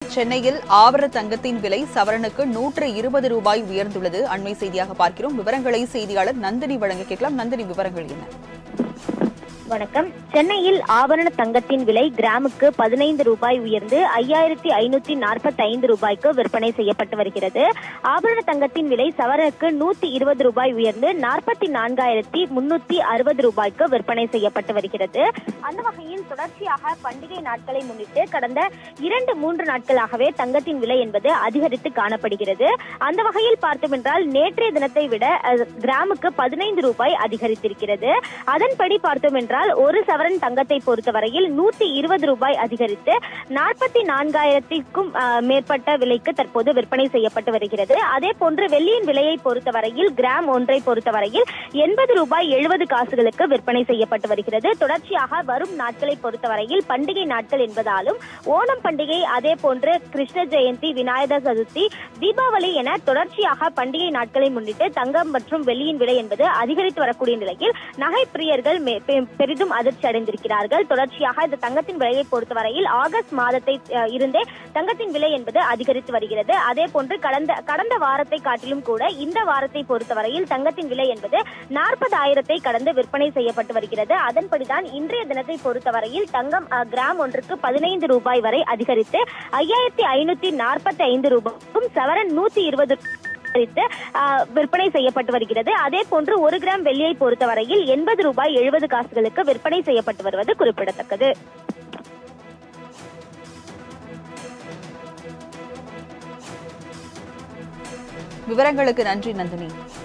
சென்னையில் ஆபர தங்கத்தின் விலை சவரனுக்கு நூற்று இருபது ரூபாய் உயர்ந்துள்ளது அண்மை செய்தியாக பார்க்கிறோம் விவரங்களை செய்தியாளர் நந்தினி வழங்க கேட்கலாம் நந்தினி விவரங்கள் என்ன வணக்கம் சென்னையில் ஆபரண தங்கத்தின் விலை கிராமுக்கு பதினைந்து ரூபாய் உயர்ந்து ஐயாயிரத்தி ஐநூத்தி நாற்பத்தி ஐந்து ரூபாய்க்கு விற்பனை செய்யப்பட்டு வருகிறது ஆபரண தங்கத்தின் விலை சவரனுக்கு நூத்தி இருபது ரூபாய் உயர்ந்து நாற்பத்தி நான்காயிரத்தி முன்னூத்தி அறுபது ரூபாய்க்கு விற்பனை செய்யப்பட்டு வருகிறது அந்த வகையில் தொடர்ச்சியாக பண்டிகை நாட்களை முன்னிட்டு கடந்த இரண்டு மூன்று நாட்களாகவே தங்கத்தின் விலை என்பது அதிகரித்து காணப்படுகிறது அந்த வகையில் பார்த்தோம் என்றால் நேற்றைய தினத்தை விட அஹ், கிராமுக்கு பதினைந்து ரூபாய் அதிகரித்திருக்கிறது அதன்படி பார்த்தோம் என்றால் ஒரு சவரன் தங்கத்தை பொறுத்தவரையில் நூத்தி இருபது ரூபாய் அதிகரித்து நாற்பத்தி நான்காயிரத்திற்கும் அஹ், மேற்பட்ட விலைக்கு தற்போது விற்பனை செய்யப்பட்டு வருகிறது அதே போன்று வெள்ளியின் விலையை பொறுத்தவரையில் கிராம் ஒன்றை பொறுத்தவரையில் எண்பது ரூபாய் எழுபது காசுகளுக்கு விற்பனை செய்யப்பட்டு வருகிறது தொடர்ச்சியாக வரும் நாட்களை பொறுத்தவரையில் பண்டிகை நாட்கள் என்பதாலும் ஓணம் பண்டிகை அதே போன்று கிருஷ்ண ஜெயந்தி விநாயகர் சதுர்த்தி தீபாவளி என தொடர்ச்சியாக பண்டிகை நாட்களை முன்னிட்டு தங்கம் மற்றும் வெள்ளியின் விலை என்பது அதிகரித்து வரக்கூடிய நிலையில் நகை பிரியர்கள் மே- பெ- பெரிதும் அதிர்ச்சி அடைந்திருக்கிறார்கள் தொடர்ச்சியாக இந்த தங்கத்தின் விலையை பொறுத்தவரையில் ஆகஸ்ட் மாதத்தை அஹ், இருந்தே தங்கத்தின் விலை என்பது அதிகரித்து வருகிறது அதே போன்று கடந்த கடந்த வாரத்தை காட்டிலும் கூட இந்த வாரத்தை பொறுத்தவரையில் தங்கத்தின் விலை என்பது நாற்பதாயிரத்தை கடந்து விற்பனை செய்யப்பட்டு வருகிறது அதன்படிதான் இன்றைய தினத்தை பொறுத்தவரையில் தங்கம் அஹ், கிராம் ஒன்றுக்கு பதினைந்து ரூபாய் வரை அதிகரித்து ஐயாயிரத்தி ஐநூத்தி நாற்பத்தி ஐந்து ரூபாய்க்கும் சவரன் நூத்தி இருபது அதிகரித்து, ஆஹ், விற்பனை செய்யப்பட்டு வருகிறது அதே போன்று ஒரு கிராம் வெள்ளியை பொறுத்தவரையில் எண்பது ரூபாய் எழுபது காசுகளுக்கு விற்பனை செய்யப்பட்டு வருவது குறிப்பிடத்தக்கது விவரங்களுக்கு நன்றி நந்தினி